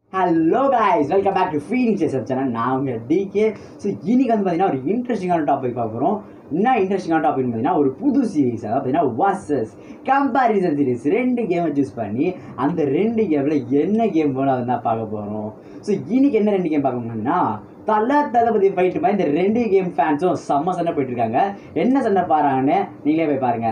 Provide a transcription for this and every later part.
Hello guys welcome back to feeling சேசப் channel நான் உங்கள் டிகே ஸோ இன்னைக்கு வந்து பார்த்தீங்கன்னா ஒரு இன்ட்ரெஸ்டிங்கான டாபிக் பார்க்க போகிறோம் என்ன இன்ட்ரெஸ்டிங்கான டாபிக் பார்த்தீங்கன்னா ஒரு புது சீரிஸ் அதாவது பார்த்தீங்கன்னா வாசஸ் கம்பாரிசன் சீரிஸ் ரெண்டு கேமை சூஸ் பண்ணி அந்த ரெண்டு கேமில் என்ன கேம் போகணும் அதை தான் பார்க்க போகிறோம் ஸோ இன்னைக்கு என்ன ரெண்டு கேம் பார்க்க போனோம்னா தல தளபதி ஃபைட்டு மாதிரி இந்த ரெண்டு கேம் ஃபேன்ஸும் செம்ம சண்டை போயிட்டு இருக்காங்க என்ன சண்டை பாருங்கன்னு நீங்களே போய் பாருங்க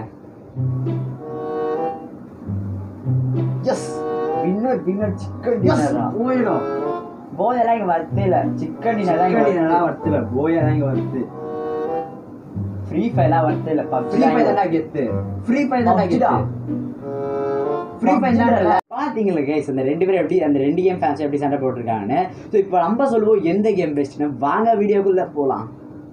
எஸ் வின்னர் வின்னர் சிக்கன் டின்னரா போயிடும் போயெல்லாம் இங்க வரதே இல்ல சிக்கன் டின்னர் தான் சிக்கன் இங்க நல்லா வருத்துல போயா தான் இங்க வருது ஃப்ரீ ஃபயர்லாம் வரதே இல்ல பப்ஜி ஃப்ரீ ஃபயர் தான்டா கெத்து ஃப்ரீ ஃபயர் தான்டா PUBG தான். கெத்து ஃப்ரீ ஃபயர் தான்டா பாத்தீங்களா கேஸ் அந்த ரெண்டு பேரும் எப்படி அந்த ரெண்டு கேம் ஃபேன்ஸ் எப்படி சண்டை போட்டிருக்காங்கன்னு ஸோ இப்போ நம்ம சொல்லுவோம் எந்த கேம் பெஸ்ட்னு வாங்க வீடியோக்குள்ள போலாம்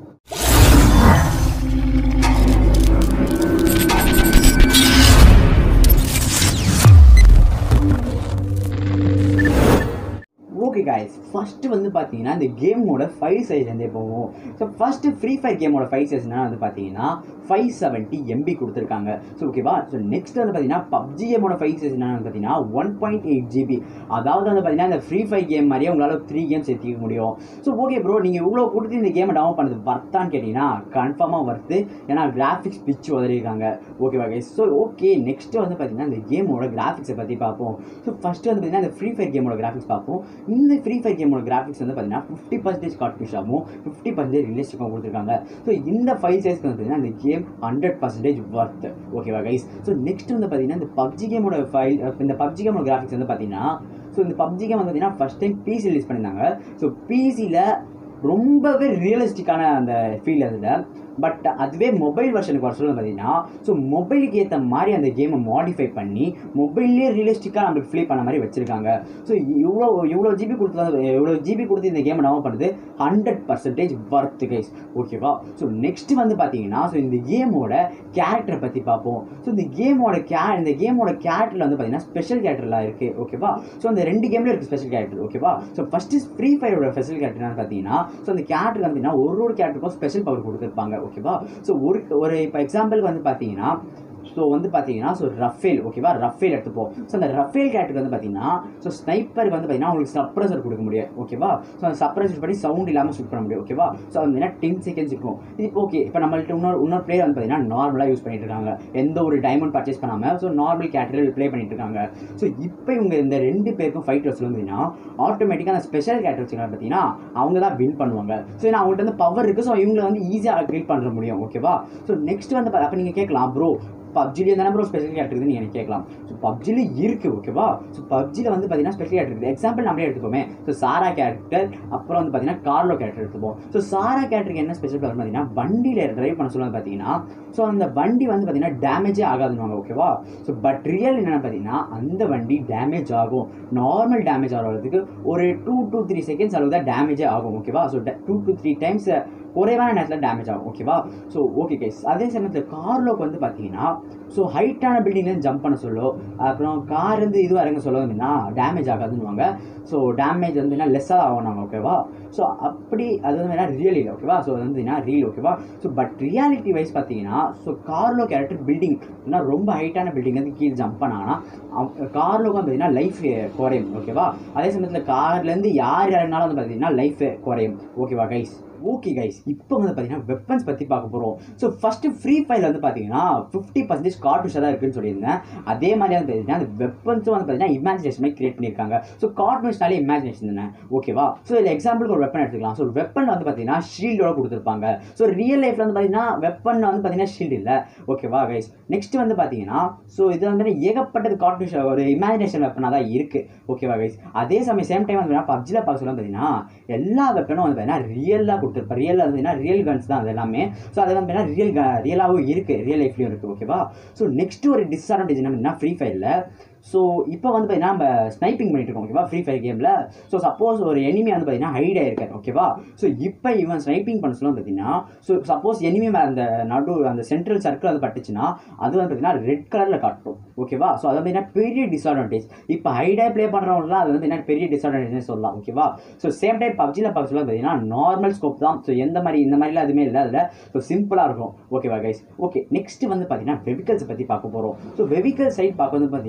ஓகே காய்ஸ் ஃபர்ஸ்ட் வந்து பார்த்தீங்கன்னா இந்த கேமோட ஃபைவ் சைஸ்லேருந்தே போவோம் ஸோ ஃபர்ஸ்ட் ஃப்ரீ ஃபயர் கேமோட ஃபைவ் சைஸ்னா வந்து பார்த்தீங்கன்னா ஃபைவ் செவன்ட்டி எம்பி கொடுத்துருக்காங்க ஸோ ஓகேவா ஸோ நெக்ஸ்ட் வந்து பார்த்தீங்கன்னா பப்ஜி கேமோட ஃபைவ் சைஸ் என்ன வந்து பார்த்தீங்கன்னா ஒன் பாயிண்ட் எயிட் ஜிபி அதாவது வந்து பார்த்தீங்கன்னா இந்த ஃப்ரீ ஃபயர் கேம் மாதிரியே உங்களால் த்ரீ கேம்ஸ் சேர்த்திக்க முடியும் ஸோ ஓகே ப்ரோ நீங்கள் இவ்வளோ கொடுத்து இந்த கேமை டவுன்லோட் பண்ணது வர்த்தான்னு கேட்டிங்கன்னா கன்ஃபார்மாக வருது ஏன்னா கிராஃபிக்ஸ் பிச்சு உதறிருக்காங்க ஓகேவா கைஸ் ஸோ ஓகே நெக்ஸ்ட் வந்து பார்த்தீங்கன்னா இந்த கேமோட கிராஃபிக்ஸை பற்றி பார்ப்போம் ஸோ ஃபர்ஸ்ட் வந்து பார்த்தீங்கன்னா இந்த ஃப்ரீ ஃபயர் கேமோட கிராஃபிக்ஸ் பார்ப்போம் இந்த ஃப்ரீ ஃபயர் கேமோட கிராஃபிக்ஸ் வந்து பார்த்தீங்கன்னா ஃபிஃப்டி பர்சன்டேஜ் கார்ட்பிஷாகவும் ஃபிஃப்டி பர்சன்டேஜ் ரியலிஸ்டிக்காகவும் கொடுத்துருக்காங்க ஸோ இந்த ஃபைவ் சைஸ்க்கு வந்து பார்த்தீங்கன்னா இந்த கேம் ஹண்ட்ரட் பர்சன்டேஜ் ஒர்த் ஓகேவா கைஸ் ஸோ நெக்ஸ்ட் வந்து பார்த்தீங்கன்னா இந்த பப்ஜி கேமோட ஃபைல் இந்த பப்ஜி கேமோட கிராஃபிக்ஸ் வந்து பார்த்தீங்கன்னா ஸோ இந்த பப்ஜி கேம் வந்து பார்த்தீங்கன்னா ஃபஸ்ட் டைம் பிசி ரிலீஸ் பண்ணியிருந்தாங்க ஸோ பிசியில் ரொம்பவே ரியலிஸ்டிக்கான அந்த ஃபீல் அதில் பட் அதுவே மொபைல் வெர்ஷனுக்கு வர சொல்ல பார்த்தீங்கன்னா ஸோ மொபைலுக்கு ஏற்ற மாதிரி அந்த கேமை மாடிஃபை பண்ணி மொபைல்லே ரியலிஸ்டிக்காக நம்மளுக்கு ஃபிளே பண்ண மாதிரி வச்சுருக்காங்க ஸோ இவ்வளோ இவ்வளோ ஜிபி கொடுத்து இவ்வளோ ஜிபி கொடுத்து இந்த கேமை டவுன் பண்ணுறது ஹண்ட்ரட் பர்சன்டேஜ் ஒர்த் கைஸ் ஓகேவா ஸோ நெக்ஸ்ட் வந்து பார்த்தீங்கன்னா ஸோ இந்த கேமோட கேரக்டரை பற்றி பார்ப்போம் ஸோ இந்த கேமோட கே இந்த கேமோட கேரக்டரில் வந்து பார்த்தீங்கன்னா ஸ்பெஷல் கேரக்டர்லாம் இருக்குது ஓகேவா ஸோ அந்த ரெண்டு கேம்லேயும் இருக்குது ஸ்பெஷல் கேரக்டர் ஓகேவா ஸோ ஃபஸ்ட்டு ஃப்ரீ ஃபயரோட ஸ்பெஷல் கேரக்டர்னு பார்த்தீங்கன்னா ஸோ அந்த கேரக்டர் பார்த்தீங்கன்னா ஒரு ஒரு கேரக்டருக்கும் ஸ்பெஷல் பவர் கொடுத்துருப்பாங்க ஓகேவா ஸோ ஒரு ஒரு இப்போ எக்ஸாம்பிள் வந்து பார்த்தீங்கன்னா ஸோ வந்து பார்த்தீங்கன்னா ஸோ ரஃபேல் ஓகேவா ரஃபேல் எடுத்துப்போம் ஸோ அந்த ரஃபேல் கேரக்டருக்கு வந்து பார்த்தீங்கன்னா ஸோ ஸ்னைப்பருக்கு வந்து பார்த்தீங்கன்னா உங்களுக்கு சப்ரஸர் கொடுக்க முடியும் ஓகேவா ஸோ அந்த சப்ரஸர் பண்ணி சவுண்ட் இல்லாமல் ஷூட் பண்ண முடியும் ஓகேவா ஸோ அது வந்து டென் செகண்ட்ஸ் இருக்கும் இது ஓகே இப்போ நம்மள்ட்ட இன்னொரு இன்னொரு பிளேயர் வந்து பார்த்தீங்கன்னா நார்மலாக யூஸ் பண்ணிட்டு இருக்காங்க எந்த ஒரு டைமண்ட் பர்ச்சேஸ் பண்ணாமல் ஸோ நார்மல் கேரக்டரில் ப்ளே பண்ணிட்டு இருக்காங்க ஸோ இப்போ இவங்க இந்த ரெண்டு பேருக்கும் ஃபைட் வச்சு வந்தீங்கன்னா ஆட்டோமேட்டிக்காக அந்த ஸ்பெஷல் கேரக்டர் வச்சுக்கலாம் பார்த்தீங்கன்னா அவங்க தான் வின் பண்ணுவாங்க ஸோ ஏன்னா அவங்கள்ட்ட வந்து பவர் இருக்குது ஸோ இவங்களை வந்து ஈஸியாக கில் பண்ண முடியும் ஓகேவா ஸோ நெக்ஸ்ட் வந்து அப்போ நீங்கள் கேட்கலாம் ப்ரோ பப்ஜிலேயே தானே ப்ரோ ஸ்பெஷல் கேரக்டர் இருக்குதுன்னு எனக்கு கேட்கலாம் ஸோ பப்ஜியில் இருக்குது ஓகேவா ஸோ பப்ஜியில் வந்து பார்த்தீங்கன்னா ஸ்பெஷல் கேரக்டர் இருக்குது எக்ஸாம்பிள் நம்மளே எடுத்துக்கோமே ஸோ சாரா கேரக்டர் அப்புறம் வந்து பார்த்தீங்கன்னா கார்லோ கேரக்டர் எடுத்துப்போம் ஸோ சாரா கேரக்டருக்கு என்ன ஸ்பெஷல் பவர் பார்த்தீங்கன்னா வண்டியில் டிரைவ் பண்ண சொல்லுவாங்க பார்த்தீங்கன்னா ஸோ அந்த வண்டி வந்து பார்த்தீங்கன்னா டேமேஜே ஆகாதுன்னு ஓகேவா ஸோ பட் ரியல் என்னென்னு பார்த்தீங்கன்னா அந்த வண்டி டேமேஜ் ஆகும் நார்மல் டேமேஜ் ஆகிறதுக்கு ஒரு டூ டூ த்ரீ செகண்ட்ஸ் அளவு தான் டேமேஜே ஆகும் ஓகேவா so two two three times குறைவான நேரத்தில் டேமேஜ் ஆகும் ஓகேவா ஸோ ஓகே கைஸ் அதே சமயத்தில் கார்லோக்கு வந்து பார்த்தீங்கன்னா ஸோ ஹைட்டான பில்டிங்லேருந்து ஜம்ப் பண்ண சொல்லோ அப்புறம் கார் இருந்து இது இறங்க சொல்ல வந்தீங்கன்னா டேமேஜ் ஆகாதுன்னுவாங்க ஸோ டேமேஜ் வந்து லெஸ்ஸாக ஆகும் நாங்கள் ஓகேவா ஸோ அப்படி அது வந்து வேணா ரியல் இல்லை ஓகேவா ஸோ அது வந்து ரீல் ஓகேவா ஸோ பட் ரியாலிட்டி வைஸ் பார்த்தீங்கன்னா ஸோ கார்லோ கேரக்டர் பில்டிங் ஏன்னா ரொம்ப ஹைட்டான பில்டிங் வந்து கீழே ஜம்ப் பண்ணாங்கன்னா கார்லோக்கு வந்து பார்த்தீங்கன்னா லைஃப் குறையும் ஓகேவா அதே சமயத்தில் கார்லேருந்து யார் இறங்கினாலும் வந்து பார்த்தீங்கன்னா லைஃப் குறையும் ஓகேவா கைஸ் ஓகே கைஸ் இப்போ வந்து பார்த்தீங்கன்னா வெப்பன்ஸ் பற்றி பார்க்க போகிறோம் ஸோ ஃபஸ்ட்டு ஃப்ரீ ஃபயர் வந்து பார்த்தீங்கன்னா ஃபிஃப்டி பர்சன்டேஜ் கார்ட்டுஷாக தான் இருக்குன்னு சொல்லியிருந்தேன் அதே மாதிரி வந்து பார்த்தீங்கன்னா அந்த வெப்பன்ஸும் வந்து பார்த்தீங்கன்னா இமேஜினேஷன் மாதிரி கிரியேட் பண்ணியிருக்காங்க ஸோ கார்ட்மிஷனாலே இமேஜினேஷன் தானே ஓகேவா ஸோ இதில் எக்ஸாம்பிளுக்கு ஒரு வெப்பன் எடுத்துக்கலாம் ஸோ வெப்பன் வந்து பார்த்தீங்கன்னா ஷீல்டோட கொடுத்துருப்பாங்க ஸோ ரியல் லைஃப்பில் வந்து பார்த்தீங்கன்னா வெப்பன் வந்து பார்த்தீங்கன்னா ஷீல்டு இல்லை ஓகேவா கைஸ் நெக்ஸ்ட் வந்து பார்த்தீங்கன்னா ஸோ இது வந்து ஏகப்பட்டது கார்ட்மிஷ் ஒரு இமேஜினேஷன் வெப்பனாக தான் இருக்குது ஓகேவா கைஸ் அதே சமயம் சேம் டைம் வந்து பப்ஜியில் பார்க்க சொல்ல பார்த்தீங்கன்னா எல்லா வெப்பனும் வந்து பார்த்தீங்கன்னா ரியலாக கொடுத்துருப்பேன் ரியல் வந்து ரியல் கன்ஸ் தான் அது எல்லாமே ஸோ அது வந்து பார்த்தீங்கன்னா ரியல் ரியலாகவும் இருக்குது ரியல் லைஃப்லையும் இருக்குது ஓகேவா ஸோ நெக்ஸ்ட் ஒரு டிஸ்அட்வான்டேஜ் என்ன பார்த்தீங்கன்னா ஃப்ரீ ஃபயரில் ஸோ இப்போ வந்து பார்த்தீங்கன்னா நம்ம ஸ்னைப்பிங் பண்ணிட்டு இருக்கோம் ஓகேவா ஃப்ரீ ஃபயர் கேமில் ஸோ சப்போஸ் ஒரு எனிமி வந்து பார்த்தீங்கன்னா ஹைட் ஆயிருக்காரு ஓகேவா ஸோ இப்போ இவன் ஸ்னைப்பிங் பண்ண சொல்லும் பார்த்தீங்கன்னா ஸோ சப்போஸ் எனிமி மேலே அந்த நடு அந்த சென்ட்ரல் சர்க்கிள் வந்து பட்டுச்சுன்னா அது வந்து பார்த்தீங்கன்னா ரெட் கலரில் காட்டும் ஓகேவா ஸோ அது வந்து என்ன பெரிய டிஸ்அட்வான்டேஜ் இப்போ ஹைடாக ப்ளே பண்ணுறவங்களாம் அது வந்து என்ன பெரிய டிஸ்அட்வான்டேஜ் சொல்லலாம் ஓகேவா ஸோ சேம் டைம் பப்ஜியில் பார்க்க சொல்ல பார்த்தீங்கன்னா நார்மல் ஸ்கோப் தான் ஸோ எந்த மாதிரி இந்த மாதிரிலாம் எதுவுமே இல்லை அதில் ஸோ சிம்பிளாக இருக்கும் ஓகேவா கைஸ் ஓகே நெக்ஸ்ட் வந்து பார்த்தீங்கன்னா வெஹிக்கல்ஸ் பற்றி பார்க்க போகிறோம் ஸோ வெஹிக்கல் சைட் பார்க்க வந்து பார்த்தீங்கன்னா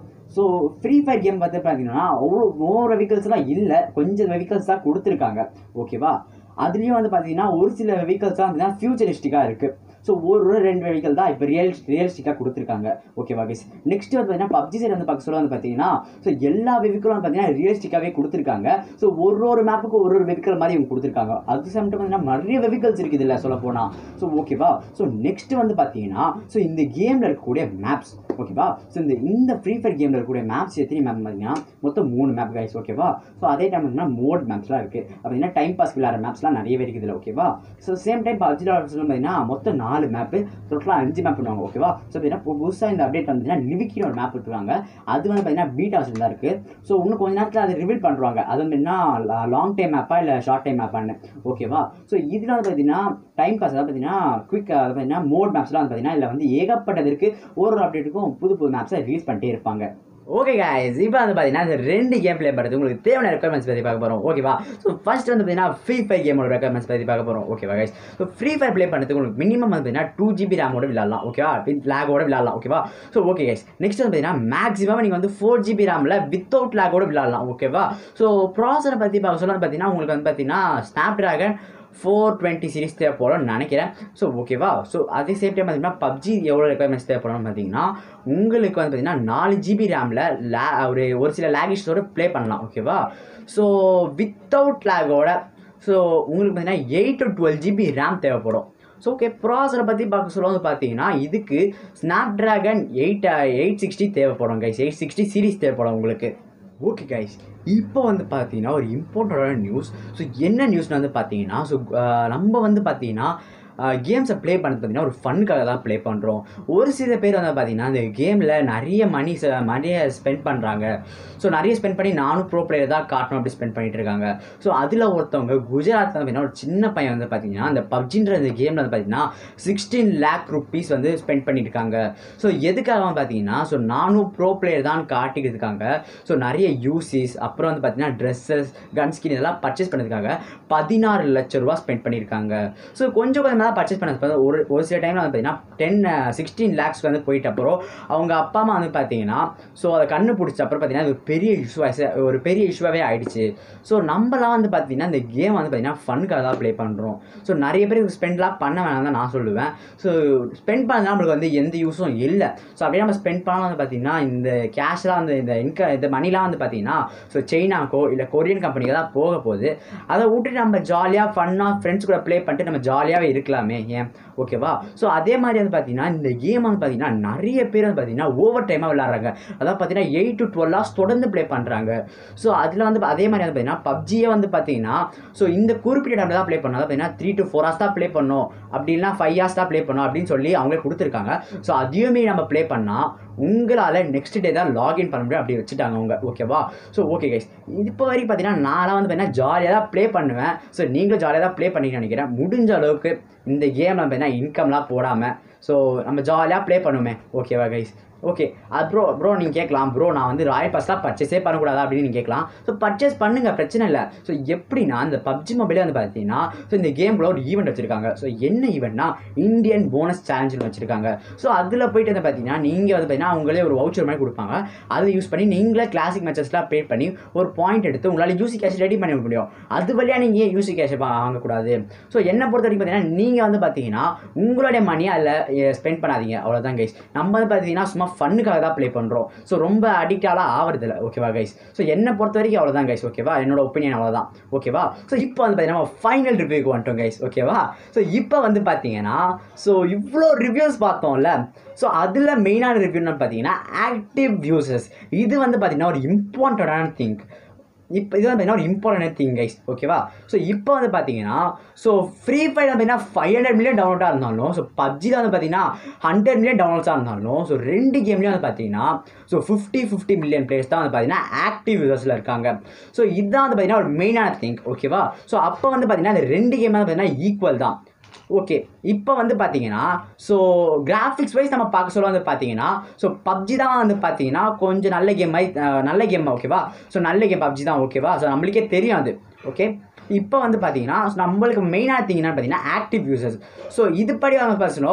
ஸோ ஃப்ரீ ஃபயர் கேம் பார்த்து பார்த்தீங்கன்னா அவ்வளோ மோர் வெஹிக்கல்ஸ்லாம் இல்லை கொஞ்சம் வெஹிக்கல்ஸ் தான் கொடுத்துருக்காங்க ஓகேவா அதுலேயும் வந்து பார்த்தீங்கன்னா ஒரு சில வெஹிக்கல்ஸ்லாம் பார்த்தீங்கன்னா ஃபியூச்சரிஸ்டிக்காக இருக்குது ஸோ ஒரு ஒரு ரெண்டு வெஹிக்கல் தான் இப்போ ரியல் ரியலிஸ்டிக்காக கொடுத்துருக்காங்க ஓகேவா கைஸ் நெக்ஸ்ட் வந்து பார்த்தீங்கன்னா பப்ஜி சைடு வந்து பார்க்க சொல்ல வந்து பார்த்தீங்கன்னா ஸோ எல்லா வெஹிக்கலும் வந்து பார்த்தீங்கன்னா ரியலிஸ்டிக்காகவே கொடுத்துருக்காங்க ஸோ ஒரு ஒரு மேப்புக்கு ஒரு ஒரு வெஹிக்கல் மாதிரி இவங்க கொடுத்துருக்காங்க அது சமயம் பார்த்தீங்கன்னா நிறைய வெஹிக்கல்ஸ் இருக்குது இல்லை சொல்ல போனால் ஸோ ஓகேவா ஸோ நெக்ஸ்ட் வந்து பார்த்தீங்கன்னா ஸோ இந்த கேமில் இருக்கக்கூடிய மேப்ஸ் ஓகேவா ஸோ இந்த இந்த ஃப்ரீ ஃபயர் கேமில் இருக்கக்கூடிய மேப்ஸ் எத்தனை மேப் பார்த்தீங்கன்னா மொத்தம் மூணு மேப் கைஸ் ஓகேவா ஸோ அதே டைம் பார்த்தீங்கன்னா மோட் மேப்ஸ்லாம் இருக்குது பார்த்தீங்கன்னா டைம் பாஸ் விளையாடுற மேப்ஸ்லாம் நிறையவே இருக்குது இதில் ஓகேவா ஸோ சேம் டைம் பப்ஜியில் பார்த்தீங்கன்னா மொத்தம் நாலு மேப்பு டோட்டலாக அஞ்சு மேப் பண்ணுவாங்க ஓகேவா ஸோ பார்த்தீங்கன்னா புதுசாக இந்த அப்டேட் வந்துச்சுன்னா லிவிக்கின்னு ஒரு மேப் விட்டுருக்காங்க அது வந்து பார்த்தீங்கன்னா பீட்டா தான் இருக்குது ஸோ இன்னும் கொஞ்ச நேரத்தில் அதை ரிவீல் பண்ணுறாங்க அது வந்து என்ன லாங் டைம் மேப்பா இல்லை ஷார்ட் டைம் மேப்பான்னு ஓகேவா ஸோ இதில் வந்து பார்த்தீங்கன்னா டைம் பாஸ் அதாவது பார்த்தீங்கன்னா குவிக் அதாவது பார்த்தீங்கன்னா மோட் மேப்ஸ்லாம் வந்து பார்த்தீங்கன்னா இதில் வந்து ஏகப்பட்டது இருக்குது ஒரு ஒரு அப்டேட்டுக்கும் புது புது மேப்ஸை ரிலீஸ் பண்ணிட்டே இருப்பாங்க ஓகே guys இப்போ வந்து பார்த்தீங்கன்னா இந்த ரெண்டு கேம் ப்ளே பண்ணுறது உங்களுக்கு தேவையான ரெக்குவயர்மெண்ட்ஸ் பற்றி பார்க்க போகிறோம் ஓகேவா ஸோ ஃபர்ஸ்ட் வந்து பார்த்தீங்கன்னா ஃப்ரீ ஃபயர் கேமோட ரெக்குவயர்மெண்ட்ஸ் பற்றி பார்க்க போகிறோம் ஓகேவா guys so free fire play பண்ணுறதுக்கு உங்களுக்கு மினிமம் வந்து பார்த்தீங்கன்னா டூ ஜிபி ரேமோட விளாடலாம் ஓகேவா வித் லேகோட விளாடலாம் ஓகேவா ஸோ ஓகே guys நெக்ஸ்ட் வந்து பார்த்தீங்கன்னா மேக்ஸிமம் நீங்கள் வந்து ஃபோர் ஜிபி ரேமில் வித்தவுட் லேகோட விளாடலாம் ஓகேவா ஸோ ப்ராசரை பற்றி பார்க்க சொல்ல பார்த்தீங்கன்னா உங்களுக்கு வந்து பார்த்தீங்கன்னா snapdragon four twenty series தேவைப்படும்னு நினைக்கிறேன் ஸோ ஓகேவா ஸோ அதே சேம் டைம் பார்த்தீங்கன்னா பப்ஜி எவ்வளோ ரெக்குவயர்மெண்ட்ஸ் தேவைப்படும்னு பார்த்தீங்கன்னா உங்களுக்கு வந்து பார்த்தீங்கன்னா நாலு ஜிபி ரேமில் லே ஒரு ஒரு சில லேகிஷோட ப்ளே பண்ணலாம் ஓகேவா ஸோ வித்தவுட் லேகோட ஸோ உங்களுக்கு பார்த்தீங்கன்னா eight to twelve GB RAM தேவைப்படும் ஸோ ஓகே ப்ராசரை பற்றி பார்க்க சொல்லுவது பார்த்தீங்கன்னா இதுக்கு snapdragon eight eight sixty தேவைப்படும் கைஸ் எயிட் சிக்ஸ்டி சீரிஸ் தேவைப்படும் உங்களுக்கு ஓகே கைஸ் இப்போ வந்து பார்த்தீங்கன்னா ஒரு இம்பார்ட்டண்டான நியூஸ் ஸோ என்ன நியூஸ்னு வந்து பார்த்தீங்கன்னா ஸோ நம்ம வந்து பார்த்தீங்கன்னா கேம்ஸை ப்ளே பண்ணது பார்த்தீங்கன்னா ஒரு ஃபன்னுக்காக தான் ப்ளே பண்ணுறோம் ஒரு சில பேர் வந்து பார்த்தீங்கன்னா இந்த கேமில் நிறைய மணி நிறைய ஸ்பெண்ட் பண்ணுறாங்க ஸோ நிறைய ஸ்பெண்ட் பண்ணி நானும் ப்ரோ பிளேயர் தான் காட்டணும் அப்படி ஸ்பெண்ட் பண்ணிட்டு இருக்காங்க ஸோ அதில் ஒருத்தவங்க குஜராத்தில் பார்த்தீங்கன்னா ஒரு சின்ன பையன் வந்து பார்த்தீங்கன்னா அந்த பப்ஜின்ற இந்த கேமில் வந்து பார்த்தீங்கன்னா சிக்ஸ்டீன் லேக் ருப்பீஸ் வந்து ஸ்பெண்ட் பண்ணியிருக்காங்க ஸோ எதுக்காக வந்து பார்த்தீங்கன்னா ஸோ நானும் ப்ரோ பிளேயர் தான் காட்டிக்கிட்டு இருக்காங்க ஸோ நிறைய யூசிஸ் அப்புறம் வந்து பார்த்தீங்கன்னா ட்ரெஸ்ஸஸ் கன் ஸ்கின் இதெல்லாம் பர்ச்சேஸ் பண்ணதுக்காக பதினாறு லட்ச ரூபா ஸ்பெண்ட் பண்ணியிருக்காங்க ஸோ கொஞ்சம் கொஞ்சமாக தான் பர்ச்சேஸ் பண்ண ஒரு ஒரு சில டைமில் வந்து பார்த்தீங்கன்னா டென் சிக்ஸ்டீன் லேக்ஸ் வந்து போயிட்ட அப்புறம் அவங்க அப்பா அம்மா வந்து பார்த்தீங்கன்னா ஸோ அதை கண்ணு பிடிச்ச அப்புறம் பார்த்தீங்கன்னா அது ஒரு பெரிய இஷ்யூ ஒரு பெரிய இஷ்யூவாகவே ஆயிடுச்சு ஸோ நம்மலாம் வந்து பார்த்தீங்கன்னா இந்த கேம் வந்து பார்த்தீங்கன்னா ஃபனுக்காக தான் ப்ளே பண்ணுறோம் ஸோ நிறைய பேர் ஸ்பெண்ட்லாம் பண்ண வேணாம் தான் நான் சொல்லுவேன் ஸோ ஸ்பெண்ட் பண்ணால் நம்மளுக்கு வந்து எந்த யூஸும் இல்லை ஸோ அப்படியே நம்ம ஸ்பெண்ட் பண்ணால் வந்து பார்த்தீங்கன்னா இந்த கேஷ்லாம் வந்து இந்த இன்க இந்த மணிலாம் வந்து பார்த்தீங்கன்னா ஸோ சைனாக்கோ இல்லை கொரியன் கம்பெனிக்கு தான் போக போகுது அதை விட்டுட்டு நம்ம ஜாலியாக ஃபன்னாக ஃப்ரெண்ட்ஸ் கூட ப்ளே பண்ணிட்டு நம்ம ஜாலியாகவே இருக்கலாமே ஏன் ஓகேவா ஸோ அதே மாதிரி வந்து பார்த்தீங்கன்னா இந்த கேம் வந்து பார்த்தீங்கன்னா நிறைய பேர் வந்து பார்த்தீங்கன்னா ஓவர் டைமாக விளாட்றாங்க அதாவது பார்த்தீங்கன்னா எயிட் டு டுவெல் ஹவர்ஸ் தொடர்ந்து ப்ளே பண்ணுறாங்க ஸோ அதில் வந்து அதே மாதிரி வந்து பார்த்தீங்கன்னா பப்ஜியே வந்து பார்த்தீங்கன்னா ஸோ இந்த குறிப்பிட்ட டைமில் தான் ப்ளே பண்ணணும் அதாவது பார்த்தீங்கன்னா த்ரீ டு ஃபோர் ஹவர்ஸ் தான் ப்ளே பண்ணணும் அப்படி இல்லைனா ஃபைவ் ஹவர்ஸ் தான் ப்ளே பண்ணணும் அப்படின்னு சொல்லி அவங்களே கொடுத்துருக்காங்க ஸோ அதையுமே நம்ம ப்ளே பண்ணால் உங்களால் நெக்ஸ்ட் டே தான் லாகின் பண்ண முடியும் அப்படி வச்சுட்டாங்க அவங்க ஓகேவா ஸோ ஓகே கைஸ் இப்போ வரைக்கும் பார்த்தீங்கன்னா நான்லாம் வந்து பார்த்தீங்கன்னா ஜாலியாக தான் ப்ளே பண்ணுவேன் ஸோ நீங்களும் ஜாலியாக தான் ப்ளே பண்ணிக்க நினைக்கிறேன் முடிஞ்ச அளவுக்கு இந்த கேம் நம்ம பார்த்தீங்கன்னா இன்கம்லாம் போடாமல் ஸோ நம்ம ஜாலியாக ப்ளே பண்ணுமே ஓகேவா கைஸ் ஓகே அது ப்ரோ ப்ரோ நீங்கள் கேட்கலாம் ப்ரோ நான் வந்து ராயல் பாஸ்லாம் பர்ச்சேஸே பண்ணக்கூடாதா அப்படின்னு நீங்கள் கேட்கலாம் ஸோ பர்ச்சேஸ் பண்ணுங்கள் பிரச்சனை இல்லை ஸோ எப்படின்னா இந்த பப்ஜி மொபைலே வந்து பார்த்தீங்கன்னா ஸோ இந்த கேமில் ஒரு ஈவெண்ட் வச்சுருக்காங்க ஸோ என்ன ஈவெண்ட்னா இந்தியன் போனஸ் சேலஞ்சுன்னு வச்சுருக்காங்க ஸோ அதில் போயிட்டு வந்து பார்த்தீங்கன்னா நீங்கள் வந்து பார்த்தீங்கன்னா அவங்களே ஒரு வவுச்சர் மாதிரி கொடுப்பாங்க அதை யூஸ் பண்ணி நீங்களே கிளாசிக் மேட்சஸ்லாம் ப்ளே பண்ணி ஒரு பாயிண்ட் எடுத்து உங்களால் யூசி கேஷ் ரெடி பண்ண முடியும் அது வழியாக நீங்கள் ஏன் யூசி கேஷ் வாங்கக்கூடாது ஸோ என்னை பொறுத்த வரைக்கும் பார்த்தீங்கன்னா நீங்கள் வந்து பார்த்தீங்கன்னா உங்களுடைய மணியை அதில் ஸ்பெண்ட் பண்ணாதீங்க அவ்வளோதான் கைஸ் நம்ம வந்து பார்த்தீங்கன்னா சும்மா ஃபன்னுக்காக தான் ப்ளே பண்ணுறோம் ஸோ ரொம்ப அடிக்டாலாம் ஆகிறதில்ல ஓகேவா கைஸ் ஸோ என்னை பொறுத்த வரைக்கும் அவ்வளோதான் கைஸ் ஓகேவா என்னோட ஒப்பீனியன் அவ்வளோதான் ஓகேவா ஸோ இப்போ வந்து பார்த்தீங்கன்னா ஃபைனல் ரிவ்யூக்கு வந்துட்டோம் கைஸ் ஓகேவா ஸோ இப்போ வந்து பார்த்தீங்கன்னா ஸோ இவ்வளோ ரிவ்யூஸ் பார்த்தோம்ல ஸோ அதில் மெயினான ரிவ்யூன்னு பார்த்தீங்கன்னா ஆக்டிவ் யூசர்ஸ் இது வந்து பார்த்தீங்கன்னா ஒரு இம்பார்ட்டண்டான திங் இப்போ இது வந்து பார்த்தீங்கன்னா ஒரு இம்பார்ட்டன்ட் திங் கைஸ் ஓகேவா ஸோ இப்போ வந்து பார்த்தீங்கன்னா ஸோ ஃப்ரீ ஃபயர் வந்து பார்த்தீங்கன்னா ஃபைவ் ஹண்ட்ரட் மில்லியன் டவுன்லோடாக இருந்தாலும் ஸோ பப்ஜி தான் வந்து பார்த்தீங்கன்னா ஹண்ட்ரட் மில்லியன் டவுன்லோட்ஸாக இருந்தாலும் ஸோ ரெண்டு கேம்லேயும் வந்து பார்த்தீங்கன்னா so fifty fifty million players தான் வந்து பார்த்தீங்கன்னா ஆக்டிவ் யூசர்ஸில் இருக்காங்க ஸோ இதுதான் வந்து பார்த்தீங்கன்னா ஒரு மெயினான திங் ஓகேவா ஸோ அப்போ வந்து பார்த்தீங்கன்னா இந்த ரெண்டு கேம் வந்து பார்த்தீங்கன்னா ஈக்குவல் தான் ஓகே இப்போ வந்து பார்த்தீங்கன்னா ஸோ கிராஃபிக்ஸ் வைஸ் நம்ம பார்க்க சொல்ல வந்து பார்த்தீங்கன்னா ஸோ பப்ஜி தான் வந்து பார்த்தீங்கன்னா கொஞ்சம் நல்ல கேம் மாதிரி அஹ், நல்ல கேம் ஓகேவா ஸோ நல்ல கேம் பப்ஜி தான் ஓகேவா ஸோ நம்மளுக்கே தெரியும் அது ஓகே இப்போ வந்து பார்த்தீங்கன்னா நம்மளுக்கு மெயினாக திங் என்னன்னு பார்த்தீங்கன்னா ஆக்டிவ் யூசர்ஸ் ஸோ இதுபடி வந்து பார்த்தீங்கன்னா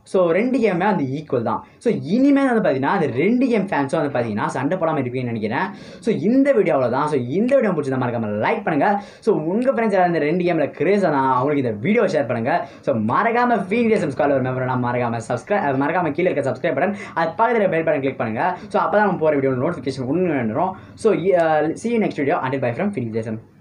ஸோ ரெண்டு கேமே வந்து ஈக்குவல் தான் ஸோ இனிமேல் வந்து பார்த்தீங்கன்னா அந்த ரெண்டு கேம் ஃபேன்ஸும் வந்து பார்த்தீங்கன்னா சண்டை போடாமல் இருப்பீங்கன்னு நினைக்கிறேன் ஸோ இந்த வீடியோவில் தான் ஸோ இந்த வீடியோ பிடிச்சத மறக்காம லைக் பண்ணுங்கள் ஸோ உங்கள் ஃப்ரெண்ட்ஸ் யாராவது இந்த ரெண்டு கேமில் கிரேஸ் தான் அவங்களுக்கு இந்த வீடியோ ஷேர் பண்ணுங்கள் ஸோ மறக்காம ஃபீனியஸ் ஸ்கால் ஒரு மெம்பர் நான் மறக்காம சப்ஸ்கிரைப் மறக்காம கீழே இருக்க சப்ஸ்கிரைப் பட்டன் அது பக்கத்தில் பெல் பட்டன் கிளிக் பண்ணுங்கள் ஸோ அப்போ தான் நம்ம போகிற வீடியோ நோட்டிஃபிகேஷன் ஒன்று வந்துடும் so see next video until bye from Phineas